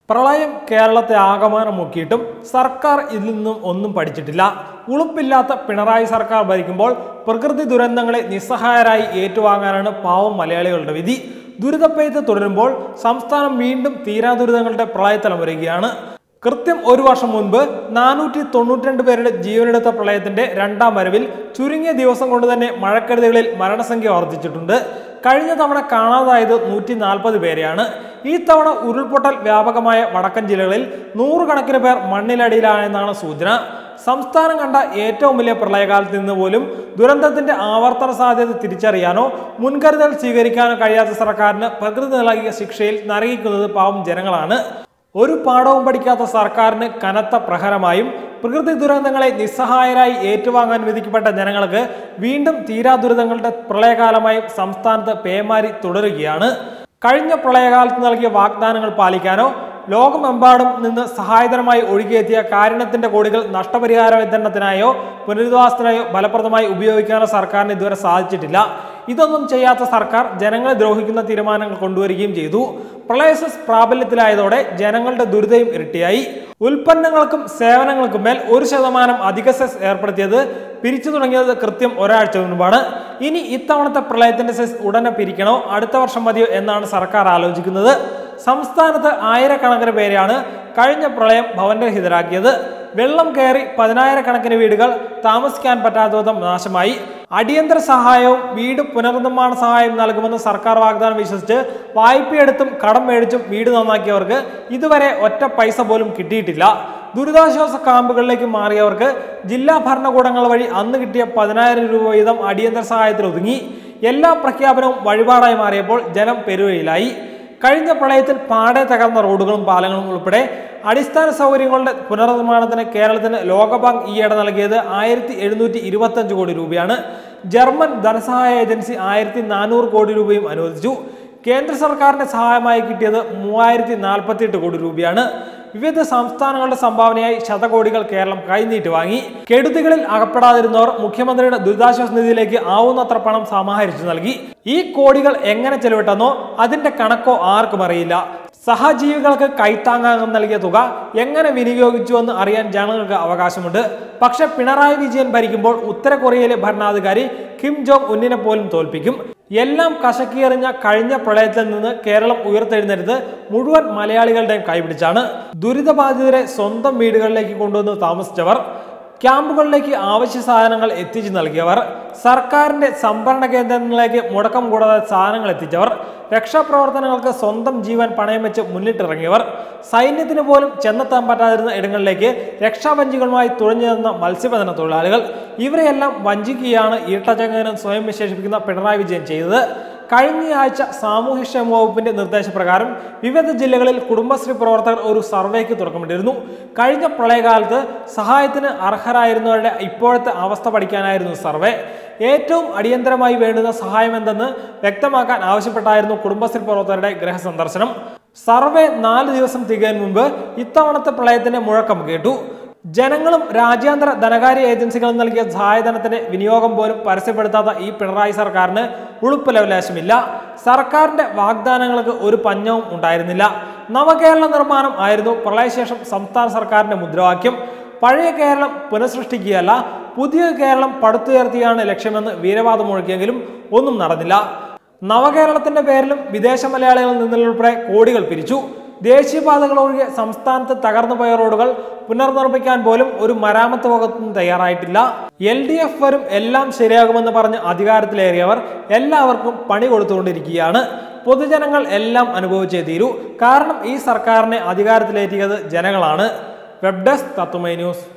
പ്രളയം കേരളത്തെ ആകമാനം മുക്കിയിട്ടും സർക്കാർ ഇതിൽ നിന്നും ഒന്നും പഠിച്ചിട്ടില്ല ഉളുപ്പില്ലാത്ത പിണറായി സർക്കാർ ഭരിക്കുമ്പോൾ പ്രകൃതി ദുരന്തങ്ങളെ നിസ്സഹായരായി ഏറ്റുവാങ്ങാനാണ് പാവം മലയാളികളുടെ വിധി ദുരിതപ്പെയ്ത്ത് തുടരുമ്പോൾ സംസ്ഥാനം വീണ്ടും തീരാ ദുരിതങ്ങളുടെ പ്രളയത്തലം വരികയാണ് കൃത്യം ഒരു വർഷം മുൻപ് നാനൂറ്റി തൊണ്ണൂറ്റിരണ്ട് പേരുടെ ജീവനെടുത്ത പ്രളയത്തിന്റെ രണ്ടാം വരവിൽ ചുരുങ്ങിയ ദിവസം കൊണ്ട് തന്നെ മഴക്കെടുതികളിൽ മരണസംഖ്യ വർദ്ധിച്ചിട്ടുണ്ട് കഴിഞ്ഞ തവണ കാണാതായത് നൂറ്റി നാൽപ്പത് പേരെയാണ് ഈ തവണ ഉരുൾപൊട്ടൽ വ്യാപകമായ വടക്കൻ ജില്ലകളിൽ നൂറുകണക്കിന് പേർ മണ്ണിലടിയിലാണെന്നാണ് സൂചന സംസ്ഥാനം കണ്ട ഏറ്റവും വലിയ പ്രളയകാലത്ത് നിന്ന് പോലും ദുരന്തത്തിന്റെ ആവർത്തന സാധ്യത തിരിച്ചറിയാനോ മുൻകരുതൽ സ്വീകരിക്കാനോ കഴിയാത്ത സർക്കാരിന് പ്രകൃതി നൽകിയ ശിക്ഷയിൽ നരകിക്കുന്നത് പാവം ജനങ്ങളാണ് ഒരു പാഠവും പഠിക്കാത്ത സർക്കാരിന് കനത്ത പ്രഹരമായും പ്രകൃതി ദുരന്തങ്ങളെ നിസ്സഹായരായി ഏറ്റുവാങ്ങാൻ വിധിക്കപ്പെട്ട ജനങ്ങൾക്ക് വീണ്ടും തീരാ ദുരിതങ്ങളുടെ പ്രളയകാലമായും സംസ്ഥാനത്ത് പേമാരി തുടരുകയാണ് കഴിഞ്ഞ പ്രളയകാലത്ത് നൽകിയ വാഗ്ദാനങ്ങൾ പാലിക്കാനോ ലോകമെമ്പാടും നിന്ന് സഹായധനമായി ഒഴുകിയെത്തിയ കാരുണ്യത്തിന്റെ കോടികൾ നഷ്ടപരിഹാര വിതരണത്തിനായോ പുനരധിവാസത്തിനായോ ഫലപ്രദമായി ഉപയോഗിക്കാനോ സർക്കാരിന് ഇതുവരെ സാധിച്ചിട്ടില്ല ഇതൊന്നും ചെയ്യാത്ത സർക്കാർ ജനങ്ങളെ ദ്രോഹിക്കുന്ന തീരുമാനങ്ങൾ കൊണ്ടുവരികയും ചെയ്തു പ്രളയസസ് പ്രാബല്യത്തിലായതോടെ ജനങ്ങളുടെ ദുരിതയും ഇരട്ടിയായി ഉൽപ്പന്നങ്ങൾക്കും സേവനങ്ങൾക്കും മേൽ ഒരു ശതമാനം അധിക സെസ് ഏർപ്പെടുത്തിയത് പിരിച്ചു തുടങ്ങിയത് കൃത്യം ഒരാഴ്ച മുൻപാണ് ഇനി ഇത്തവണത്തെ പ്രളയത്തിന്റെ സെസ് ഉടനെ പിരിക്കണോ അടുത്ത വർഷം മതിയോ എന്നാണ് സർക്കാർ ആലോചിക്കുന്നത് സംസ്ഥാനത്ത് ആയിരക്കണക്കിന് പേരെയാണ് കഴിഞ്ഞ പ്രളയം ഭവനരഹിതരാക്കിയത് വെള്ളം കയറി പതിനായിരക്കണക്കിന് വീടുകൾ താമസിക്കാൻ പറ്റാത്ത വിധം നാശമായി അടിയന്തര സഹായവും വീട് പുനർനിർമ്മാണ സഹായം നൽകുമെന്ന് സർക്കാർ വാഗ്ദാനം വിശ്വസിച്ച് വായ്പയെടുത്തും കടം മേടിച്ചും വീട് നന്നാക്കിയവർക്ക് ഇതുവരെ ഒറ്റ പൈസ പോലും കിട്ടിയിട്ടില്ല ദുരിതാശ്വാസ ക്യാമ്പുകളിലേക്ക് മാറിയവർക്ക് ജില്ലാ ഭരണകൂടങ്ങൾ വഴി അന്ന് കിട്ടിയ പതിനായിരം രൂപ വീതം അടിയന്തര സഹായത്തിൽ ഒതുങ്ങി എല്ലാ പ്രഖ്യാപനവും വഴിപാടായി മാറിയപ്പോൾ ജനം പെരുവയിലായി കഴിഞ്ഞ പ്രളയത്തിൽ പാടെ തകർന്ന റോഡുകളും പാലങ്ങളും ഉൾപ്പെടെ അടിസ്ഥാന സൗകര്യങ്ങളുടെ പുനർനിർമ്മാണത്തിന് കേരളത്തിന് ലോകബാങ്ക് ഈയിടെ നൽകിയത് ആയിരത്തി എഴുന്നൂറ്റി ഇരുപത്തഞ്ച് കോടി രൂപയാണ് ജർമ്മൻ ധനസഹായ ഏജൻസി ആയിരത്തി നാനൂറ് കോടി രൂപയും അനുവദിച്ചു കേന്ദ്ര സർക്കാരിന്റെ സഹായമായി കിട്ടിയത് മൂവായിരത്തി നാൽപ്പത്തിയെട്ട് കോടി രൂപയാണ് വിവിധ സംസ്ഥാനങ്ങളുടെ സംഭാവനയായി ശതകോടികൾ കേരളം കൈനീട്ടി വാങ്ങി കെടുതികളിൽ അകപ്പെടാതിരുന്നവർ മുഖ്യമന്ത്രിയുടെ ദുരിതാശ്വാസ നിധിയിലേക്ക് ആവുന്നത്ര പണം സമാഹരിച്ചു നൽകി ഈ കോടികൾ എങ്ങനെ ചെലവിട്ടെന്നോ അതിന്റെ കണക്കോ ആർക്കും അറിയില്ല സഹജീവികൾക്ക് കൈത്താങ്ങാകം നൽകിയ തുക എങ്ങനെ വിനിയോഗിച്ചുവെന്ന് അറിയാൻ ജനങ്ങൾക്ക് അവകാശമുണ്ട് പക്ഷെ പിണറായി വിജയൻ ഭരിക്കുമ്പോൾ ഉത്തര കൊറിയയിലെ ഭരണാധികാരി കിം ജോങ് ഉന്നിനെ പോലും തോൽപ്പിക്കും എല്ലാം കശക്കിയെറിഞ്ഞ കഴിഞ്ഞ പ്രളയത്തിൽ നിന്ന് കേരളം ഉയർത്തെഴുന്നേറ്റത് മുഴുവൻ മലയാളികളുടെയും കൈപിടിച്ചാണ് ദുരിതബാധിതരെ സ്വന്തം വീടുകളിലേക്ക് കൊണ്ടുവന്ന് താമസിച്ചവർ ക്യാമ്പുകളിലേക്ക് ആവശ്യ സാധനങ്ങൾ എത്തിച്ചു നൽകിയവർ സർക്കാരിന്റെ സംഭരണ കേന്ദ്രങ്ങളിലേക്ക് മുടക്കം കൂടാതെ സാധനങ്ങൾ എത്തിച്ചവർ രക്ഷാപ്രവർത്തനങ്ങൾക്ക് സ്വന്തം ജീവൻ പണയം വെച്ച് മുന്നിട്ടിറങ്ങിയവർ സൈന്യത്തിന് പോലും ചെന്നെത്താൻ പറ്റാതിരുന്ന ഇടങ്ങളിലേക്ക് രക്ഷാവഞ്ചികളുമായി തുഴഞ്ഞു നിന്ന മത്സ്യബന്ധന തൊഴിലാളികൾ ഇവരെയെല്ലാം വഞ്ചിക്കുകയാണ് ഈട്ടച്ചങ്ങനം സ്വയം വിശേഷിപ്പിക്കുന്ന പിണറായി വിജയൻ ചെയ്തത് കഴിഞ്ഞയാഴ്ച സാമൂഹ്യക്ഷേമ വകുപ്പിന്റെ നിർദ്ദേശപ്രകാരം വിവിധ ജില്ലകളിൽ കുടുംബശ്രീ പ്രവർത്തകർ ഒരു സർവേക്ക് തുടക്കമിട്ടിരുന്നു കഴിഞ്ഞ പ്രളയകാലത്ത് സഹായത്തിന് അർഹരായിരുന്നവരുടെ ഇപ്പോഴത്തെ അവസ്ഥ പഠിക്കാനായിരുന്നു സർവേ ഏറ്റവും അടിയന്തരമായി വേണ്ടുന്ന സഹായം എന്തെന്ന് വ്യക്തമാക്കാൻ ആവശ്യപ്പെട്ടായിരുന്നു കുടുംബശ്രീ പ്രവർത്തകരുടെ ഗൃഹസന്ദർശനം സർവേ നാല് ദിവസം തികയാൻ മുമ്പ് ഇത്തവണത്തെ പ്രളയത്തിന്റെ മുഴക്കം കേട്ടു ജനങ്ങളും രാജ്യാന്തര ധനകാര്യ ഏജൻസികളും നൽകിയ സഹായധനത്തിന്റെ വിനിയോഗം പോലും പരസ്യപ്പെടുത്താത്ത ഈ പിണറായി സർക്കാരിന് ഉളുപ്പലവലാശമില്ല സർക്കാരിന്റെ വാഗ്ദാനങ്ങൾക്ക് ഒരു പഞ്ഞവും ഉണ്ടായിരുന്നില്ല നവകേരള നിർമ്മാണം ആയിരുന്നു പ്രളയശേഷം സംസ്ഥാന സർക്കാരിന്റെ മുദ്രാവാക്യം പഴയ കേരളം പുനഃസൃഷ്ടിക്കുകയല്ല പുതിയ കേരളം പടുത്തുയർത്തിയാണ് ലക്ഷ്യമെന്ന് വീരവാദം മുഴക്കിയെങ്കിലും ഒന്നും നടന്നില്ല നവകേരളത്തിന്റെ പേരിലും വിദേശ മലയാളികളിൽ നിന്നുൾപ്പെടെ കോടികൾ പിരിച്ചു ദേശീയപാതകൾ ഒഴികെ സംസ്ഥാനത്ത് തകർന്നുപോയ റോഡുകൾ പുനർനിർമ്മിക്കാൻ പോലും ഒരു മരാമത്ത് വകുപ്പും തയ്യാറായിട്ടില്ല എൽ ഡി എഫ് വരും എല്ലാം ശരിയാകുമെന്ന് പറഞ്ഞ് അധികാരത്തിലേറിയവർ എല്ലാവർക്കും പണി കൊടുത്തുകൊണ്ടിരിക്കുകയാണ് പൊതുജനങ്ങൾ എല്ലാം അനുഭവിച്ചേ തീരൂ കാരണം ഈ സർക്കാരിനെ അധികാരത്തിലേറ്റിയത് ജനങ്ങളാണ് വെബ് ഡെസ്ക് തത്തുമൈ ന്യൂസ്